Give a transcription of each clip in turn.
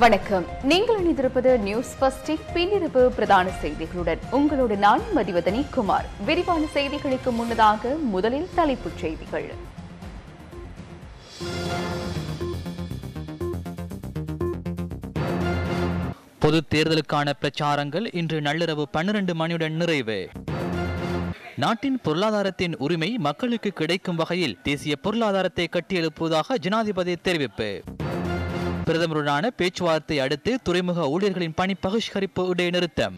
வணக்கம் நீங்கள் இணைந்திருப்பது நியூஸ் ஃபர்ஸ்டின் பின்னிரவு பிரதான செய்திகளுடன் உங்களோடு நான் மதிவதனி குமார் விரிவான செய்திகளுக்கு முன்னதாக முதலில் தலைப்புச் செய்திகள் பொது தேர்தலுக்கான பிரச்சாரங்கள் இன்று நள்ளிரவு பன்னிரண்டு மணியுடன் நிறைவு நாட்டின் பொருளாதாரத்தின் உரிமை மக்களுக்கு கிடைக்கும் வகையில் தேசிய பொருளாதாரத்தை கட்டியெழுப்புவதாக ஜனாதிபதி தெரிவிப்பு பிரதமருடனான பேச்சுவார்த்தை அடுத்து துறைமுக ஊழியர்களின் பணி பகிஷ்கரிப்பு இடைநிறுத்தம்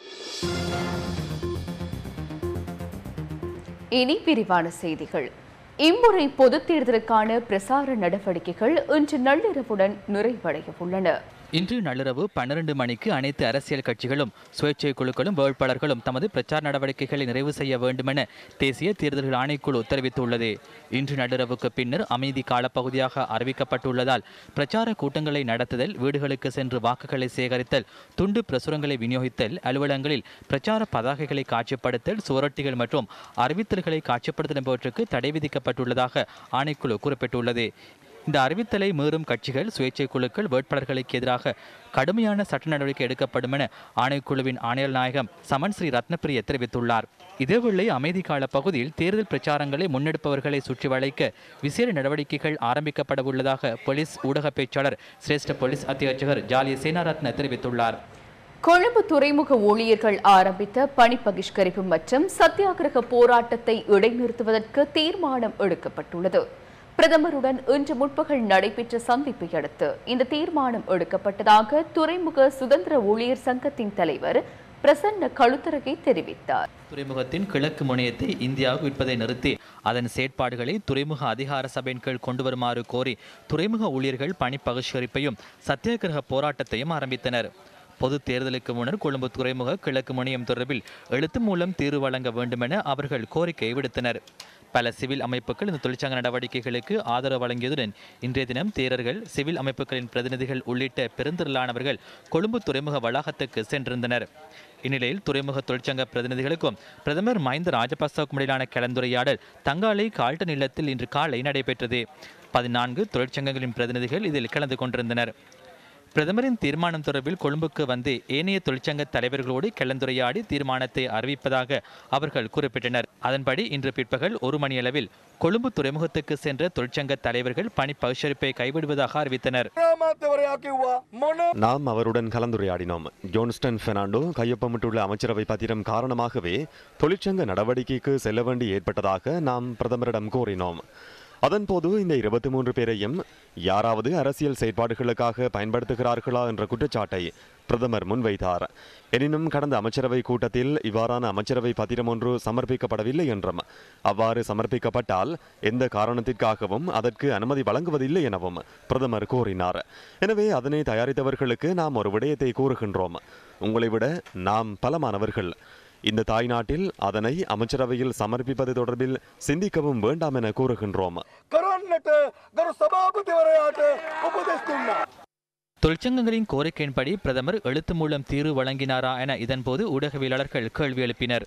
இனி விரிவான செய்திகள் இம்முறை பொதுத் தேர்தலுக்கான பிரசார நடவடிக்கைகள் இன்று நள்ளிரவுடன் நிறைவடைய உள்ளன இன்று நள்ளிரவு பன்னிரண்டு மணிக்கு அனைத்து அரசியல் கட்சிகளும் சுயேட்சை குழுக்களும் வேட்பாளர்களும் தமது பிரச்சார நடவடிக்கைகளை நிறைவு செய்ய வேண்டுமென தேசிய தேர்தல்கள் ஆணைக்குழு தெரிவித்துள்ளது இன்று நள்ளிரவுக்கு பின்னர் அமைதி காலப்பகுதியாக அறிவிக்கப்பட்டுள்ளதால் பிரச்சார கூட்டங்களை நடத்துதல் வீடுகளுக்கு சென்று வாக்குகளை சேகரித்தல் துண்டு பிரசுரங்களை விநியோகித்தல் அலுவலகங்களில் பிரச்சார பதாகைகளை காட்சிப்படுத்தல் சுவரொட்டிகள் மற்றும் அறிவித்தல்களை காட்சிப்படுத்தல் என்பவற்றுக்கு தடை விதிக்கப்பட்டுள்ளதாக ஆணைக்குழு குறிப்பிட்டுள்ளது இந்த அறிவித்தலை மீறும் கட்சிகள் சுயேட்சை குழுக்கள் வேட்பாளர்களுக்கு எதிராக கடுமையான சட்ட நடவடிக்கை எடுக்கப்படும் என ஆணைக்குழுவின் ஆணையர் நாயகம் சமன் ஸ்ரீ ரத்னப்பிரிய தெரிவித்துள்ளார் இதேவேளை அமைதி கால பகுதியில் தேர்தல் பிரச்சாரங்களை முன்னெடுப்பவர்களை சுற்றி வளைக்க விசேட நடவடிக்கைகள் ஆரம்பிக்கப்பட உள்ளதாக போலீஸ் ஊடக பேச்சாளர் சிரேஷ்ட போலீஸ் அத்தியட்சகர் ஜாலிய சேனாரத்ன தெரிவித்துள்ளார் கொழும்பு துறைமுக ஊழியர்கள் ஆரம்பித்த பணி பகிஷ்கரிப்பு மற்றும் சத்தியாகிரக போராட்டத்தை இடைநிறுத்துவதற்கு தீர்மானம் எடுக்கப்பட்டுள்ளது பிரதமருடன் இன்று முற்பகல் நடைபெற்ற சந்திப்பை அடுத்து இந்த தீர்மானம் எடுக்கப்பட்டதாக துறைமுக சுதந்திர ஊழியர் சங்கத்தின் தலைவர் பிரசன்ன கழுத்தரகை தெரிவித்தார் துறைமுகத்தின் கிழக்கு முனையத்தை இந்தியாவுக்கு விற்பதை நிறுத்தி அதன் செயற்பாடுகளை துறைமுக அதிகார சபையின் கீழ் கொண்டு வருமாறு கோரி துறைமுக ஊழியர்கள் பணி பகிஷ்கரிப்பையும் சத்தியாகிரக போராட்டத்தையும் ஆரம்பித்தனர் பொது தேர்தலுக்கு முன்னர் கொழும்பு துறைமுக கிழக்கு முனையம் தொடர்பில் எழுத்து மூலம் தீர்வு வழங்க வேண்டுமென அவர்கள் கோரிக்கை விடுத்தனர் பல சிவில் அமைப்புகள் இந்த தொழிற்சங்க நடவடிக்கைகளுக்கு ஆதரவு வழங்கியதுடன் இன்றைய தினம் தேரர்கள் சிவில் அமைப்புகளின் பிரதிநிதிகள் உள்ளிட்ட பெருந்திரளானவர்கள் கொழும்பு துறைமுக வளாகத்துக்கு சென்றிருந்தனர் இந்நிலையில் துறைமுக தொழிற்சங்க பிரதிநிதிகளுக்கும் பிரதமர் மஹிந்த ராஜபக்சவுக்கும் இடையிலான கலந்துரையாடல் தங்காலை கால்டன் இல்லத்தில் இன்று காலை நடைபெற்றது பதினான்கு தொழிற்சங்கங்களின் பிரதிநிதிகள் இதில் கலந்து கொண்டிருந்தனர் பிரதமரின் தீர்மானம் தொடர்பில் கொழும்புக்கு வந்து ஏனைய தொழிற்சங்க தலைவர்களோடு கலந்துரையாடி தீர்மானத்தை அறிவிப்பதாக அவர்கள் குறிப்பிட்டனர் அதன்படி இன்று பிற்பகல் ஒரு மணியளவில் கொழும்பு துறைமுகத்துக்கு சென்ற தொழிற்சங்க தலைவர்கள் பணி பகிஷ்கரிப்பை கைவிடுவதாக அறிவித்தனர் අමාත්‍යවරයා කිව්වා මොන நாம் அவருடன் கலந்துரையாடினோம் ஜோன்ஸ்டன் பெர்னாண்டோ கையொப்பமிட்டுள்ள அமைச்சரவை பத்திரம் காரணமாகவே தொழிற்சங்க நடவடிக்கைக்கு செல்ல வேண்டி ஏற்பட்டதாக நாம் பிரதமரிடம் கோரினோம் அதன்போது இந்த இருபத்தி மூன்று பேரையும் யாராவது அரசியல் செயற்பாடுகளுக்காக பயன்படுத்துகிறார்களா என்ற குற்றச்சாட்டை பிரதமர் முன்வைத்தார் எனினும் கடந்த அமைச்சரவை கூட்டத்தில் இவ்வாறான அமைச்சரவை பத்திரம் ஒன்று சமர்ப்பிக்கப்படவில்லை என்றும் அவ்வாறு சமர்ப்பிக்கப்பட்டால் எந்த காரணத்திற்காகவும் அதற்கு அனுமதி வழங்குவதில்லை எனவும் பிரதமர் கூறினார் எனவே அதனை தயாரித்தவர்களுக்கு நாம் ஒரு விடயத்தை கூறுகின்றோம் உங்களை விட நாம் பலமானவர்கள் இந்த தாய்நாட்டில் அதனை அமைச்சரவையில் சமர்ப்பிப்பது தொடர்பில் சிந்திக்கவும் வேண்டாம் என கூறுகின்றோம் කරන්නට ගරු සභාපතිවරයාට උපදෙස් දුන්නා. தொழிற்சங்கங்களின் கோரிக்கையின்படி பிரதமர் எழுத்து மூலம் தீர்வு வழங்கினாரா என இதன்போது ஊடகவியலாளர்கள் கேள்வி எழுப்பினர்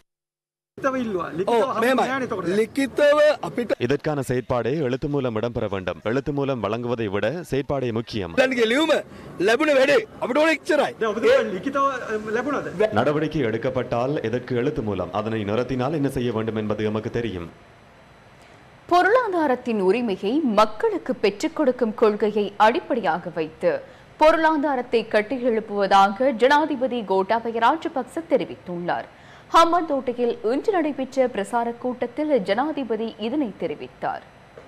ඔව් මෙහෙමයි. ලිඛිතව අපිට இதற்கான செயற்பாடே எழுத்து மூலம் இடம்பெற வேண்டும் எழுத்து மூலம் வழங்குவதை விட செயற்பாடே முக்கியம் දැන්ගේ ලියුම ලැබුණ වැඩේ අපිට ඕන එච්චරයි. ලිඛිතව ලැබුණද நடவடிக்கை எடுக்கப்பட்டால் எதற்கு எழுத்து மூலம் அதனை நிறுத்தினால் என்ன செய்ய வேண்டும் என்பது எமக்கு தெரியும் பொருளாதாரத்தின் உரிமையை மக்களுக்கு பெற்றுக் கொடுக்கும் கொள்கையை அடிப்படையாக வைத்து பொருளாதாரத்தை கட்டியெழுப்புவதாக ஜனாதிபதி கோட்டாபய ராஜபக்ச தெரிவித்துள்ளார் ஹம்மந்தோட்டையில் இன்று நடைபெற்ற பிரசார கூட்டத்தில் ஜனாதிபதி இதனை தெரிவித்தார்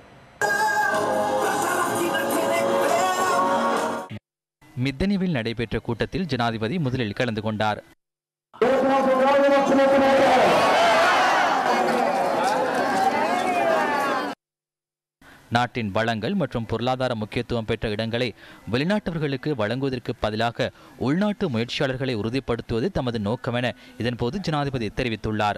மித்தனிவில் நடைபெற்ற கூட்டத்தில் ஜனாதிபதி முதலில் கலந்து கொண்டார் நாட்டின் வளங்கள் மற்றும் பொருளாதார முக்கியத்துவம் பெற்ற இடங்களை வெளிநாட்டவர்களுக்கு வழங்குவதற்கு பதிலாக உள்நாட்டு முயற்சியாளர்களை உறுதிப்படுத்துவது தமது நோக்கம் என இதன்போது ஜனாதிபதி தெரிவித்துள்ளார்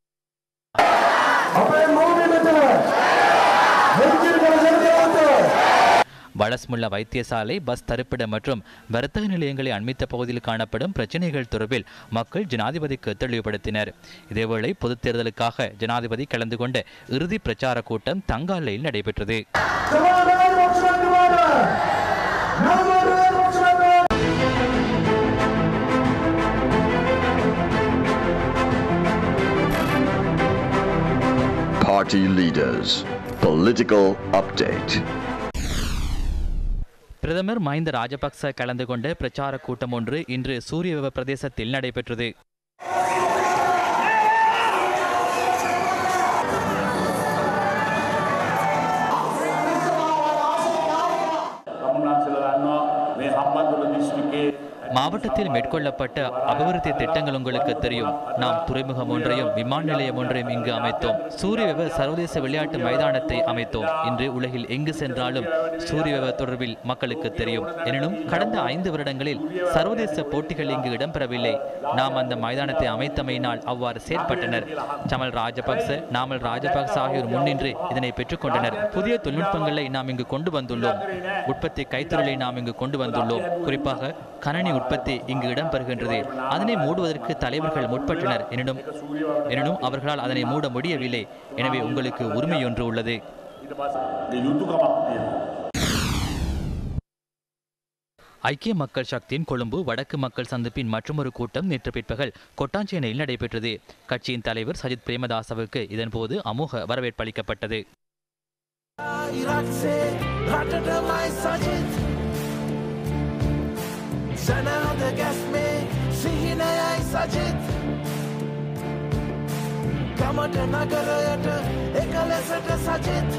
வளஸ்முல்ல வைத்தியசாலை பஸ் தரிப்பிடம் மற்றும் வர்த்தக நிலையங்களை அண்மித்த பகுதியில் காணப்படும் பிரச்சினைகள் தொடர்பில் மக்கள் ஜனாதிபதிக்கு தெளிவுபடுத்தினர் இதேவேளை பொதுத் தேர்தலுக்காக ஜனாதிபதி கலந்து கொண்ட இறுதி பிரச்சார கூட்டம் தங்காலையில் நடைபெற்றது party leaders. Political update. பிரதமர் மஹிந்த ராஜபக்ச கலந்து கொண்ட பிரச்சார கூட்டம் ஒன்று இன்று சூரியவெவ பிரதேசத்தில் நடைபெற்றது කමුණන්සල දන්නවා මේ හම්බන්තොට දිස්ත්‍රික්කයේ மாவட்டத்தில் மேற்கொள்ளப்பட்ட அபிவிருத்தி திட்டங்கள் உங்களுக்கு தெரியும் நாம் துறைமுகம் ஒன்றையும் விமான நிலையம் ஒன்றையும் இங்கு அமைத்தோம் சூரியவெவ சர்வதேச விளையாட்டு மைதானத்தை அமைத்தோம் இன்று உலகில் எங்கு சென்றாலும் சூரியவெவ தொடர்பில் மக்களுக்கு தெரியும் எனினும் கடந்த ஐந்து வருடங்களில் சர்வதேச போட்டிகள் இங்கு இடம்பெறவில்லை நாம் அந்த மைதானத்தை அமைத்தமையினால் அவ்வாறு செயற்பட்டனர் சமல் ராஜபக்ச நாமல் ராஜபக்ச ஆகியோர் முன்னின்று இதனை பெற்றுக்கொண்டனர் புதிய தொழில்நுட்பங்களை நாம் இங்கு கொண்டு வந்துள்ளோம் உற்பத்தி கைத்தொழிலை நாம் இங்கு கொண்டு வந்துள்ளோம் குறிப்பாக கணனி உற்பத்தி இங்கு இடம்பெறுகின்றது அதனை மூடுவதற்கு தலைவர்கள் முற்பட்டனர் எனினும் எனினும் அவர்களால் அதனை மூட முடியவில்லை எனவே உங்களுக்கு உரிமை ஒன்று உள்ளது ඊට පස්සේ යුතුකමක් තියෙනවා. ஐக்கிய மக்கள் சக்தியின் கொழும்பு வடக்கு மக்கள் சந்திப்பின் மற்றொரு கூட்டம் நேற்று பிற்பகல் கொட்டாஞ்சேனையில் நடைபெற்றது கட்சியின் தலைவர் சஜித் பிரேமதாசவுக்கு இதன்போது அமோக வரவேற்பு அளிக்கப்பட்டது ඉරක්සේ රටටමයි සජිත් සැනහද ගැස්මේ සිහිනයයි සජිත් ගමට නගරයට එක ලෙසට සජිත්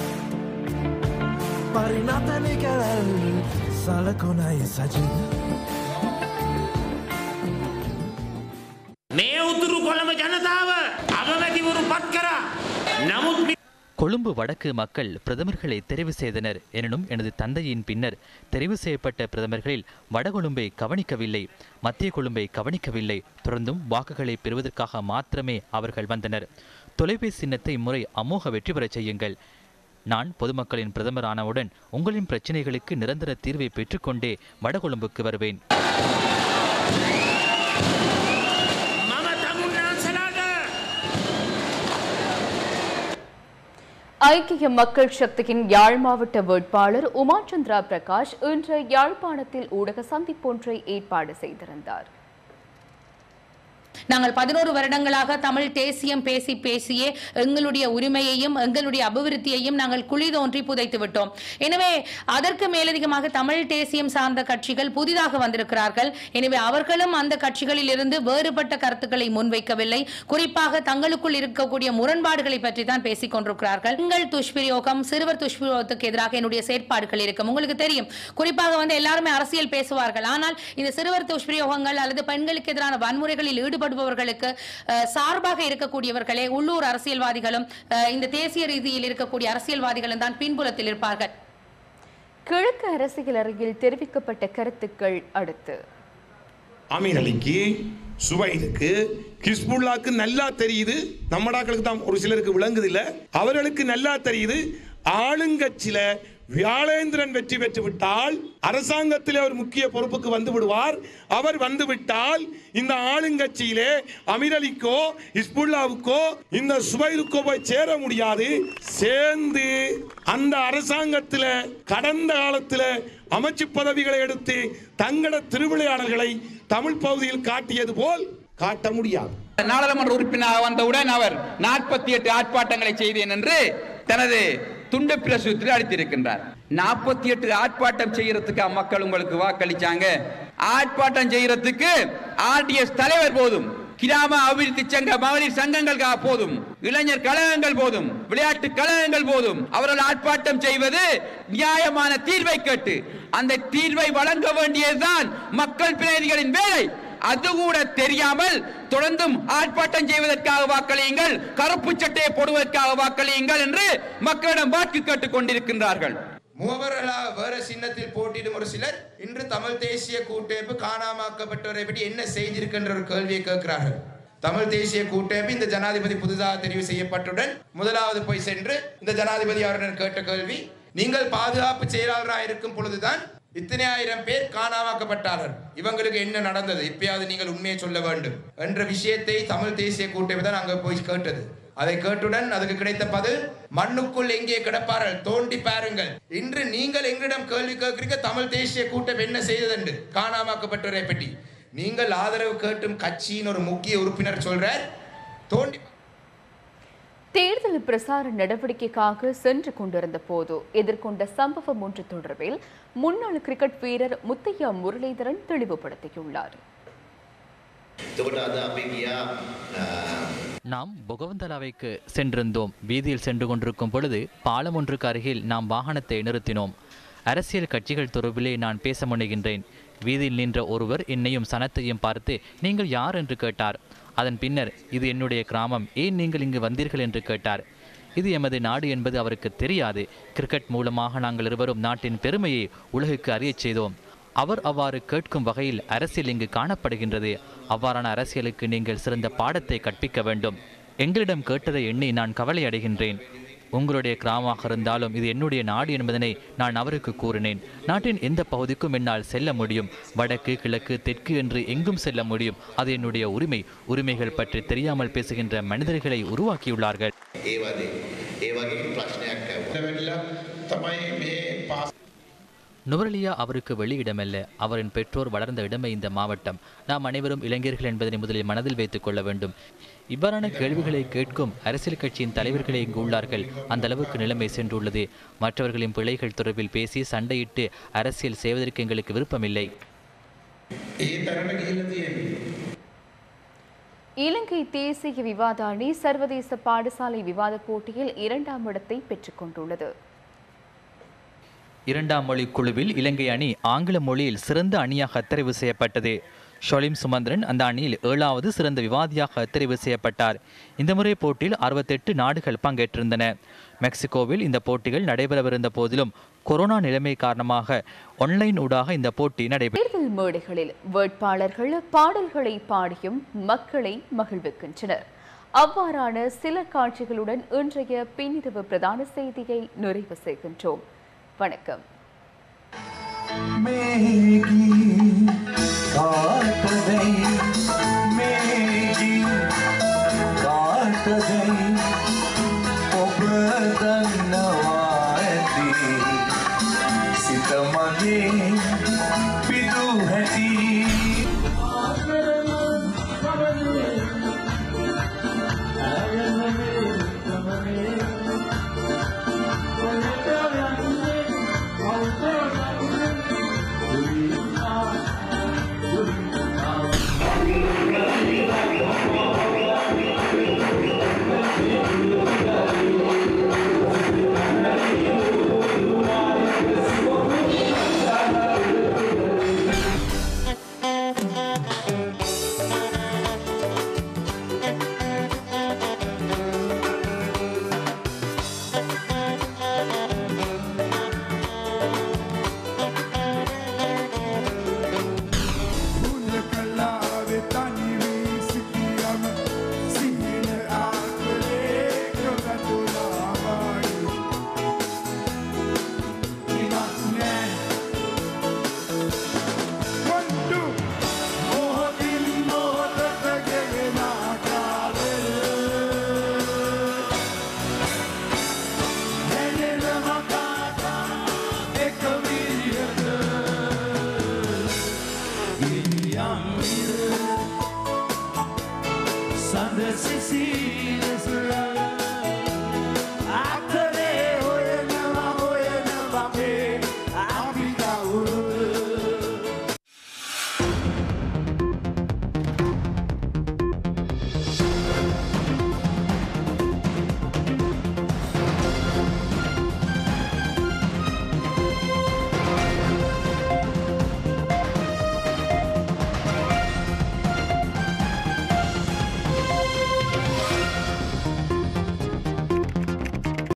පරිනතනි කැරැල් සලකොනයි සජිත් මේ උතුරු කොළඹ ජනතාව අගමැතිවරු පත් කරා. නමුත් මේ கொழும்பு வடக்கு மக்கள் பிரதமர்களை தெரிவு செய்தனர் எனினும் எனது தந்தையின் பின்னர் தெரிவு செய்யப்பட்ட பிரதமர்களில் வடகொழும்பை கவனிக்கவில்லை மத்திய கொழும்பை கவனிக்கவில்லை தொடர்ந்தும் வாக்குகளை பெறுவதற்காக மாத்திரமே அவர்கள் வந்தனர் தொலைபேசி சின்னத்தை இம்முறை அமோக வெற்றி பெறச் செய்யுங்கள் நான் பொதுமக்களின் பிரதமர் ஆனவுடன் உங்களின் பிரச்சனைகளுக்கு நிரந்தர தீர்வை பெற்றுக்கொண்டே வடகொழும்புக்கு வருவேன் මම තමුන්නාන්සලාට ஐக்கிய மக்கள் சக்தியின் யாழ் மாவட்ட வேட்பாளர் உமாச்சந்திரா பிரகாஷ் இன்று யாழ்ப்பாணத்தில் ஊடக சந்திப்பொன்றை ஏற்பாடு செய்திருந்தார் நாங்கள் பதினோரு வருடங்களாக தமிழ் தேசியம் பேசி பேசியே எங்களுடைய உரிமையையும் எங்களுடைய அபிவிருத்தியையும் நாங்கள் குழி தோன்றி புதைத்து விட்டோம் எனவே அதற்கு மேலதிகமாக தமிழ் தேசியம் சார்ந்த கட்சிகள் புதிதாக வந்திருக்கிறார்கள் எனவே அவர்களும் அந்த கட்சிகளில் இருந்து வேறுபட்ட கருத்துக்களை முன்வைக்கவில்லை குறிப்பாக தங்களுக்குள் இருக்கக்கூடிய முரண்பாடுகளை பற்றி தான் பேசிக் கொண்டிருக்கிறார்கள் பெண்கள் துஷ்பிரயோகம் சிறுவர் துஷ்பிரயோகத்துக்கு எதிராக என்னுடைய செயற்பாடுகள் இருக்கும் உங்களுக்கு தெரியும் குறிப்பாக வந்து எல்லாருமே அரசியல் பேசுவார்கள் ஆனால் இந்த சிறுவர் துஷ்பிரயோகங்கள் அல்லது பெண்களுக்கு எதிரான வன்முறைகளில் ஈடுபடுபவர்களுக்கு அஹ், சார்பாக இருக்கக்கூடியவர்களே உள்ளூர் அரசியல்வாதிகளும் அஹ், இந்த தேசிய ரீதியில் இருக்கக்கூடிய அரசியல்வாதிகளும் தான் பின்புலத்தில் இருப்பார்கள் கிழக்கு அரசியல் அறையில் தெரிவிக்கப்பட்ட கருத்துக்கள் அடுத்து அமீர் அலிக்கு சுவைலுக்கு கிஸ்புல்லாக்கு நல்லா தெரியுது நம்மடாக்களுக்கு தான் ஒரு சிலருக்கு விளங்குது இல்ல அவர்களுக்கு நல்லா தெரியுது ஆளுங்கட்சியில வியாழேந்திரன் வெற்றி பெற்று விட்டால் அரசாங்கத்தில் அவர் முக்கிய பொறுப்புக்கு வந்து விடுவார் அவர் வந்து விட்டால் இந்த ஆளுங்கட்சியிலே அமீர் அலிக்கோ இஸ்புல்லாவுக்கோ இந்த சுவைலுக்கோ போய் சேர முடியாது சேர்ந்து அந்த அரசாங்கத்தில் கடந்த காலத்தில் அமைச்சு பதவிகளை எடுத்து தங்கள திருவிளையாடல்களை தமிழ் பகுதியில் காட்டியது போல் காட்ட முடியாது நாடாளுமன்ற உறுப்பினராக வந்தவுடன் அவர் நாற்பத்தி எட்டு ஆர்ப்பாட்டங்களை செய்தேன் என்று தனது துண்டு பிரசுரத்தில் அளித்திருக்கின்றார் நாற்பத்தி எட்டு ஆர்ப்பாட்டம் செய்யறதுக்கு மக்கள் உங்களுக்கு வாக்களிச்சாங்க ஆர்ப்பாட்டம் செய்யறதுக்கு ஆர்டிஎஸ் தலைவர் போதும் கிராம அபிவிருத்தி சங்க மகளிர் சங்கங்கள் கா- போதும் இளைஞர் கழகங்கள் போதும் விளையாட்டு கழகங்கள் போதும் அவர்கள் ஆர்ப்பாட்டம் செய்வது நியாயமான தீர்வை கேட்டு அந்த தீர்வை வழங்க வேண்டியதுதான் மக்கள் பிரதிநிதிகளின் வேலை அது கூட தெரியாமல் தொடர்ந்தும் ஆர்ப்பாட்டம் செய்வதற்காக வாக்களியுங்கள் கருப்பு சட்டையை போடுவதற்காக வாக்களியுங்கள் என்று மக்களிடம் வாக்கு கேட்டுக் கொண்டிருக்கின்றார்கள் மூவர்களா வேற சின்னத்தில் போட்டியிடும் ஒரு சிலர் இன்று தமிழ் தேசிய கூட்டமைப்பு காணாமாக்கப்பட்டவரை பற்றி என்ன செய்திருக்கின்ற ஒரு கேள்வியை கேட்கிறார்கள் தமிழ் தேசிய கூட்டமைப்பு இந்த ஜனாதிபதி புதிதாக தெரிவு செய்யப்பட்டுடன் முதலாவது போய் சென்று இந்த ஜனாதிபதி அவரிடம் கேட்ட கேள்வி நீங்கள் பாதுகாப்பு செயலாளராக இருக்கும் பொழுதுதான் இத்தனை ஆயிரம் பேர் காணாமாக்கப்பட்டார்கள் இவங்களுக்கு என்ன நடந்தது இப்பயாவது நீங்கள் உண்மையை சொல்ல வேண்டும் என்ற விஷயத்தை தமிழ் தேசிய கூட்டமைப்பு தான் அங்க போய் கேட்டது அதை கேட்டுடன் அதுக்கு கிடைத்த பதில் மண்ணுக்குள் எங்கே கிடப்பார்கள் தோண்டி பாருங்கள் இன்று நீங்கள் எங்களிடம் கேள்வி கேட்கிறீங்க தமிழ் தேசிய கூட்டம் என்ன செய்தது காணாமாக்கப்பட்டவரை பற்றி நீங்கள் ஆதரவு கேட்டும் கட்சியின் ஒரு முக்கிய உறுப்பினர் சொல்றார் தோண்டி தேர்தல் பிரசார நடவடிக்கைக்காக சென்று கொண்டிருந்த போது எதிர்கொண்ட சம்பவம் ஒன்று தொடர்பில் முன்னாள் கிரிக்கெட் வீரர் முத்தையா முரளிதரன் தெளிவுபடுத்தியுள்ளார் நாம் பொகவந்தலாவைக்கு சென்றிருந்தோம் வீதியில் சென்று கொண்டிருக்கும் பொழுது பாலம் ஒன்றுக்கு அருகில் நாம் வாகனத்தை நிறுத்தினோம் அரசியல் கட்சிகள் தொடர்பிலே நான் பேச முனைகின்றேன் வீதியில் நின்ற ஒருவர் என்னையும் சனத்தையும் பார்த்து நீங்கள் யார் என்று கேட்டார் அதன் பின்னர் இது என்னுடைய கிராமம் ஏன் நீங்கள் இங்கு வந்தீர்கள் என்று கேட்டார் இது எமது நாடு என்பது அவருக்கு தெரியாது கிரிக்கெட் மூலமாக நாங்கள் இருவரும் நாட்டின் பெருமையை உலகுக்கு அறியச் செய்தோம் அவர் அவ்வாறு கேட்கும் வகையில் அரசியல் இங்கு காணப்படுகின்றது அவ்வாறான அரசியலுக்கு நீங்கள் சிறந்த பாடத்தை கற்பிக்க வேண்டும் எங்களிடம் கேட்டதை எண்ணி நான் கவலை அடைகின்றேன் உங்களுடைய கிராமமாக இருந்தாலும் இது என்னுடைய நாடு என்பதனை நான் அவருக்கு கூறினேன் நாட்டின் எந்த பகுதிக்கும் என்னால் செல்ல முடியும் வடக்கு கிழக்கு தெற்கு என்று எங்கும் செல்ல முடியும் அது என்னுடைய உரிமை உரிமைகள் பற்றி தெரியாமல் பேசுகின்ற மனிதர்களை உருவாக்கியுள்ளார்கள் நுவரலியா அவருக்கு வெளியிடமல்ல அவரின் பெற்றோர் வளர்ந்த இடமே இந்த மாவட்டம் நாம் அனைவரும் இளைஞர்கள் என்பதனை முதலில் மனதில் வைத்துக் கொள்ள வேண்டும் இவ்வாறான கேள்விகளை கேட்கும் அரசியல் கட்சியின் தலைவர்களே இங்கு உள்ளார்கள் அந்த அளவுக்கு நிலைமை சென்றுள்ளது மற்றவர்களின் பிழைகள் தொடர்பில் பேசி சண்டையிட்டு அரசியல் செய்வதற்கு எங்களுக்கு விருப்பமில்லை இலங்கை தேசிய விவாத அணி சர்வதேச பாடசாலை விவாத போட்டியில் இரண்டாம் இடத்தை பெற்றுக் கொண்டுள்ளது இரண்டாம் மொழி குழுவில் இலங்கை அணி ஆங்கில மொழியில் சிறந்த அணியாக தெரிவு செய்யப்பட்டது ஷொலிம் சுமந்திரன் அந்த அணியில் ஏழாவது சிறந்த விவாதியாக தெரிவு செய்யப்பட்டார் இந்த முறை போட்டியில் அறுபத்தெட்டு நாடுகள் பங்கேற்றிருந்தன மெக்சிகோவில் இந்த போட்டிகள் நடைபெறவிருந்த போதிலும் கொரோனா நிலைமை காரணமாக ஆன்லைன் ஊடாக இந்த போட்டி நடைபெற்றது தேர்தல் மேடைகளில் வேட்பாளர்கள் பாடல்களை பாடியும் மக்களை மகிழ்விக்கின்றனர் அவ்வாறான சில காட்சிகளுடன் இன்றைய பின்னிரவு பிரதான செய்தியை நிறைவு செய்கின்றோம் வணக்கம் காட்டுதை மேகி காட்டுதை ඔබ දන්නවා ඇති සිත මගේ පිදු හැටි Sunday, Cecilia,